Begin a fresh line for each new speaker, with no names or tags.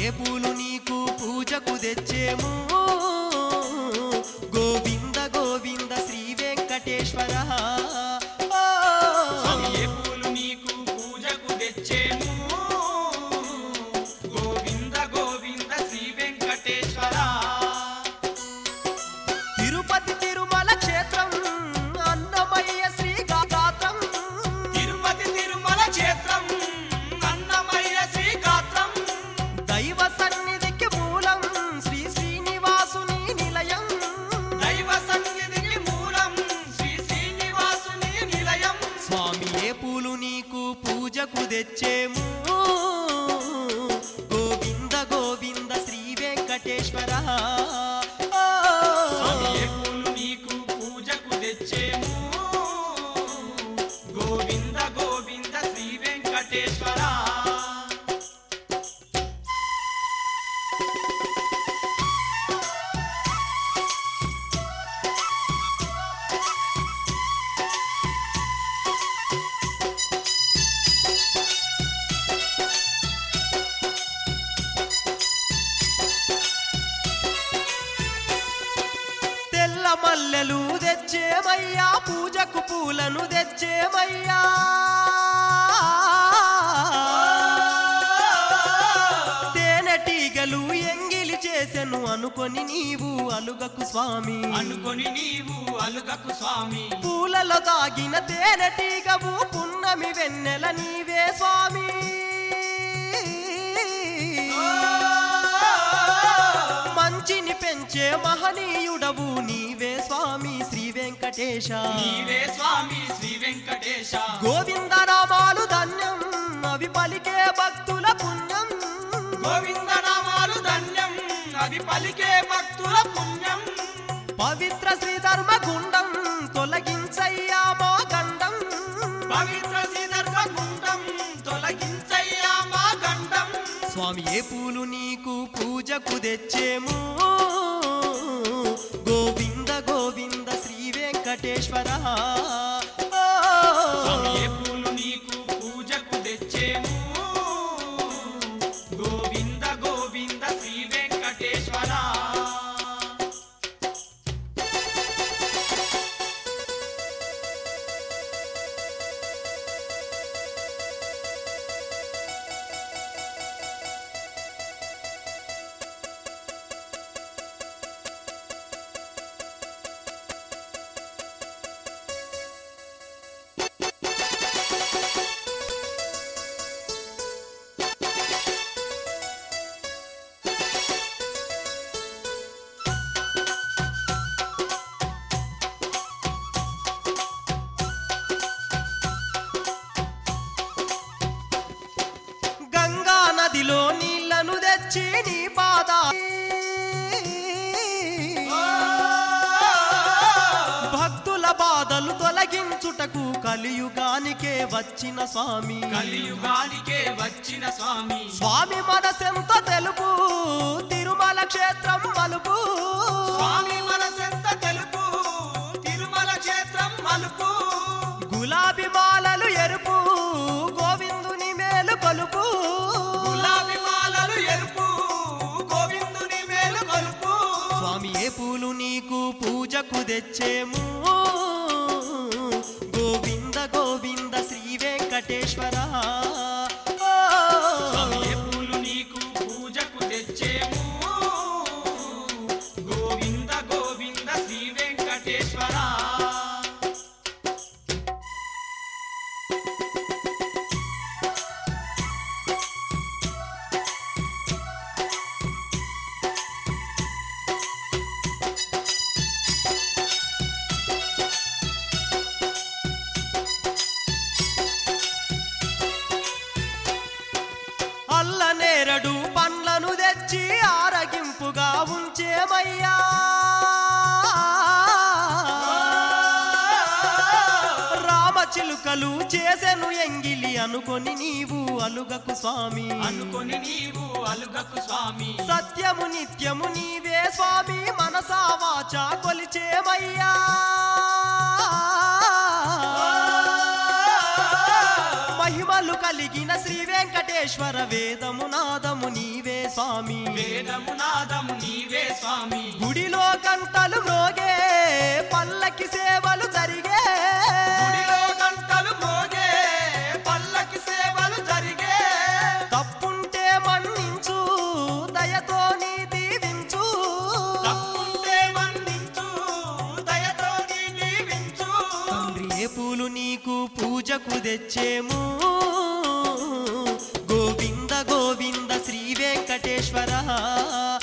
ఏ పూలు నీకు పూజకు తెచ్చేము గోవింద గోవింద శ్రీ వెంకటేశ్వర ఓ.
స్వామి ఏ పూలు నీకు పూజకు తెచ్చేము గోవింద గోవింద శ్రీ వెంకటేశ్వర
తిరుపతి తిరుమల క్షేత్రం అన్నమయ్య శ్రీ గాత్రం
తిరుపతి తిరుమల క్షేత్రం అన్నమయ్య శ్రీగాత్రం
దైవ సన్నిధికి మూలం శ్రీ శ్రీనివాసుని నిలయం
దైవ సన్నిధికి మూలం శ్రీ శ్రీనివాసుని నిలయం
స్వామి ఏ పూలు నీకు పూజకు తెచ్చేము గోవింద గోవింద శ్రీ వెంకటేశ్వర ఓ.
స్వామి ఏ పూలు నీకు పూజకు తెచ్చేము గోవింద గోవింద శ్రీ వెంకటేశ్వర
తెల్ల మల్లెలు తెచ్చేమయ్యా పూజకు పూలను తెచ్చేమయ్యా తేనెటీగలు ఎంగిలి చేసెను అనుకొని నీవు అలుగకు స్వామి
అనుకొని నీవు అలుగకు స్వామి
పూలలో తాగిన తేనెటీగవు పున్నమి వెన్నెల నీవే స్వామి మంచిని పెంచే మహనీయుడవు నీవే స్వామి శ్రీ వెంకటేశ
నీవే స్వామి శ్రీ వెంకటేశ
గోవిందనామాలు ధన్యం అవి పలికే భక్తుల పుణ్యం
గోవింద నామాలు ధన్యం అది పలికే భక్తుల పుణ్యం
పవిత్ర శ్రీ ధర్మగుండం తొలగించయ్యా మా గండం
పవిత్ర శ్రీధర్మ గుండం తొలగించయ్యా మా గండం
స్వామి ఏ పూలు నీకు పూజకు తెచ్చేము గోవింద గోవింద శ్రీ వెంకటేశ్వర ఓ.
స్వామి ఏ పూలు నీకు పూజకు తెచ్చేము గోవింద గోవింద శ్రీ వెంకటేశ్వర
గంగా నదిలో నీళ్లను తెచ్చి నీ పాద భక్తుల బాధలు తొలగించుటకు కలియుగానికే వచ్చిన స్వామి
కలియుగానికే వచ్చిన స్వామి
స్వామి మనసెంత తెలుపు తిరుమల క్షేత్రం మలుపు
స్వామి మనసెంత తెలుపు తిరుమల క్షేత్రం మలుపు
గులాబీ మాలలు ఎరుపు గోవిందుని మేలు కొలుపు
గులాబీ మాలలు ఎరుపు గోవిందుని మేలు కొలుపు
స్వామి ఏ పూలు నీకు పూజకు తెచ్చేము గోవింద గోవింద శ్రీ వెంకటేశ్వర ఓ.
స్వామి ఏ పూలు నీకు పూజకు తెచ్చేము గోవింద గోవింద శ్రీ వెంకటేశ్వర
అల్ల నేరడు పండ్లను తెచ్చి ఆరగింపుగా ఉంచేమయ్యా రామచిలుకలు చేసెను ఎంగిలి అనుకొని నీవు అలుగకు స్వామి
అనుకొని నీవు అలుగకు స్వామి
సత్యము నిత్యము నీవే స్వామి మనసా వాచా కొలిచేమయ్యా మహిమలు కలిగిన శ్రీ వెంకటేశ్వర వేదము నాదము నీవే స్వామి
వేదము నాదము నీవే స్వామి
గుడిలో గంటలు మ్రోగే పల్లకి సేవలు జరిగే
గుడిలో గంటలు మోగే పల్లకి సేవలు జరిగే
తప్పుంటే మన్నించు దయతో నీ దీవించు
తప్పుంటే మన్నించు దయతో నీ దీవించు
తండ్రి ఏ పూలు నీకు పూజకు తెచ్చేము గోవింద గోవింద శ్రీ వెంకటేశ్వర